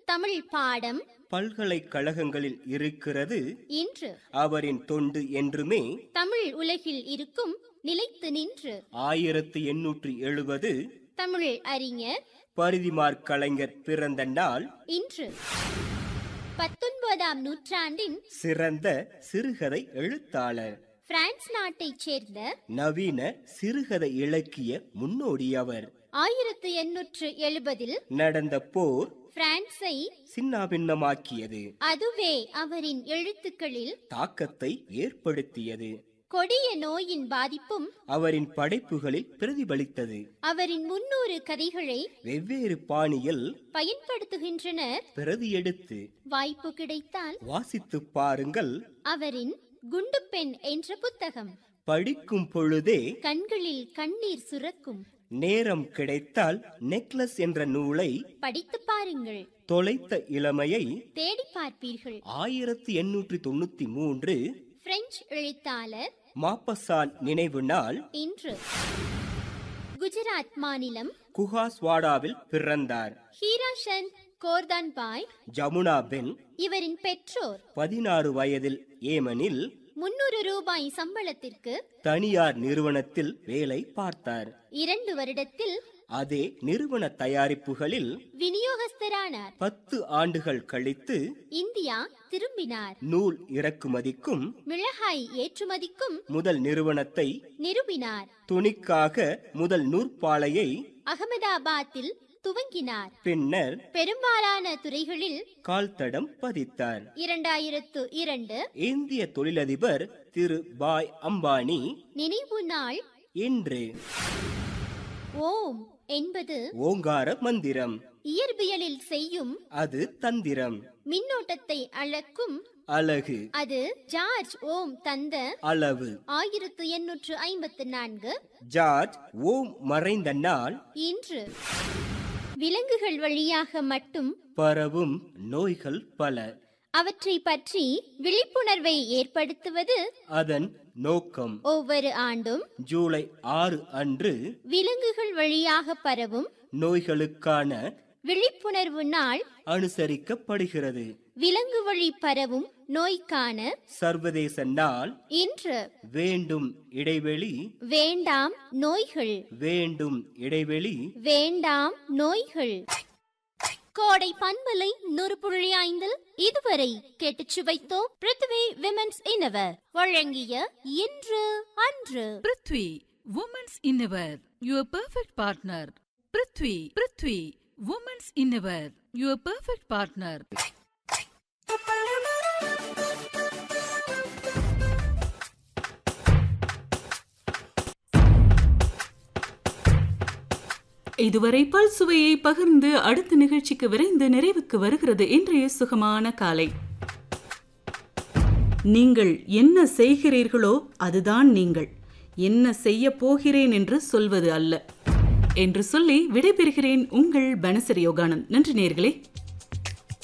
தமிழ் பாடம் பல்கலைக்கழகங்களில் இருக்கிறது இன்று அவரின் தொண்டு என்றுமே தமிழ் உலகில் இருக்கும் நிலைத்து நின்று ஆயிரத்து எண்ணூற்று எழுபது தமிழ் அறிஞர் பரிதிமார் கலைஞர் பிறந்த நாள் இன்று பத்தொன்பதாம் நூற்றாண்டின் சிறந்த சிறுகதை எழுத்தாளர் பிரான்ஸ் நாட்டைச் சேர்ந்த நவீன சிறுகதை இலக்கிய முன்னோடியவர் ஆயிரத்து எண்ணூற்று எழுபதில் நடந்த போர் பிரான்ஸை சின்னாபின்னமாக்கியது அதுவே அவரின் எழுத்துக்களில் தாக்கத்தை ஏற்படுத்தியது கொடிய நோயின் பாதிப்பும் அவரின் படைப்புகளில் பிரதிபலித்தது அவரின் முன்னூறு கதைகளை வெவ்வேறு பாணியில் பயன்படுத்துகின்றனர் பிரதியெடுத்து வாய்ப்பு கிடைத்தால் வாசித்துப் பாருங்கள் அவரின் குண்டு பெண் என்ற புத்தகம் படிக்கும் பொழுதே கண்களில் கண்ணீர் சுரக்கும் நேரம் கிடைத்தால் நெக்லஸ் என்ற நூலை படித்து பாருங்கள் தொலைத்த இளமையை தேடி பார்ப்பீர்கள் ஆயிரத்தி எண்ணூற்றி தொண்ணூத்தி மூன்று பிரெஞ்சு எழுத்தாளர் மாப்பசான் நினைவு நாள் இன்று குஜராத் மாநிலம் குஹாஸ்வாடாவில் பிறந்தார் ஹீராசந்த் கோர்தான்பாய் ஜமுனா பென் இவரின் பெற்றோர் பதினாறு வயதில் ஏமனில் முன்னூறு ரூபாய் சம்பளத்திற்கு தனியார் நிறுவனத்தில் வேலை பார்த்தார் இரண்டு வருடத்தில் அதே நிறுவன தயாரிப்புகளில் விநியோகஸ்தரானார் பத்து ஆண்டுகள் கழித்து இந்தியா திரும்பினார் நூல் இறக்குமதிக்கும் மிளகாய் ஏற்றுமதிக்கும் முதல் நிறுவனத்தை நிறுவினார் துணிக்காக முதல் நூற்பாலையை அகமதாபாத்தில் துவங்கினார் பின்னர் பெரும்பாலான துறைகளில் கால் தடம் பதித்தார் இரண்டாயிரத்து இரண்டு இந்திய தொழிலதிபர் திரு பாய் அம்பானி நினைவு நாள் இன்று ஓம் என்பது ஓங்கார மந்திரம் இயற்பியலில் செய்யும் அது தந்திரம் மின்னோட்டத்தை அளக்கும் அழகு அது ஜார்ஜ் ஓம் தந்த அளவு ஆயிரத்து எண்ணூற்று ஐம்பத்து நான்கு ஜார்ஜ் ஓம் மறைந்த நாள் இன்று விலங்குகள் வழியாக மட்டும் பரவும் நோய்கள் பல அவற்றை பற்றி விழிப்புணர்வை ஏற்படுத்துவது அதன் நோக்கம் ஒவ்வொரு ஆண்டும் ஜூலை ஆறு அன்று விலங்குகள் வழியாக பரவும் நோய்களுக்கான விழிப்புணர்வு நாள் அனுசரிக்கப்படுகிறது விலங்கு வழி பரவும் நோய்க்கான சர்வதேச நாள் இன்று வேண்டும் இடைவெளி வேண்டாம் நோய்கள் வேண்டும் இடைவெளி வேண்டாம் நோய்கள் கோடை பண்பலை நூறு புள்ளி ஐந்தில் இதுவரை கேட்டுச் சுவைத்தோம் பிருத்வி விமென்ஸ் இனவர் வழங்கிய இன்று அன்று prithvi women's innerwear your perfect partner prithvi prithvi women's innerwear your perfect partner இதுவரை பல் சுவையை பகிர்ந்து அடுத்த நிகழ்ச்சிக்கு விரைந்து நிறைவுக்கு வருகிறது இன்றைய சுகமான காலை நீங்கள் என்ன செய்கிறீர்களோ அதுதான் நீங்கள் என்ன செய்ய போகிறேன் என்று சொல்வது அல்ல என்று சொல்லி விடைபெறுகிறேன் உங்கள் பனசரி யோகானந்த் நன்றி நேர்களே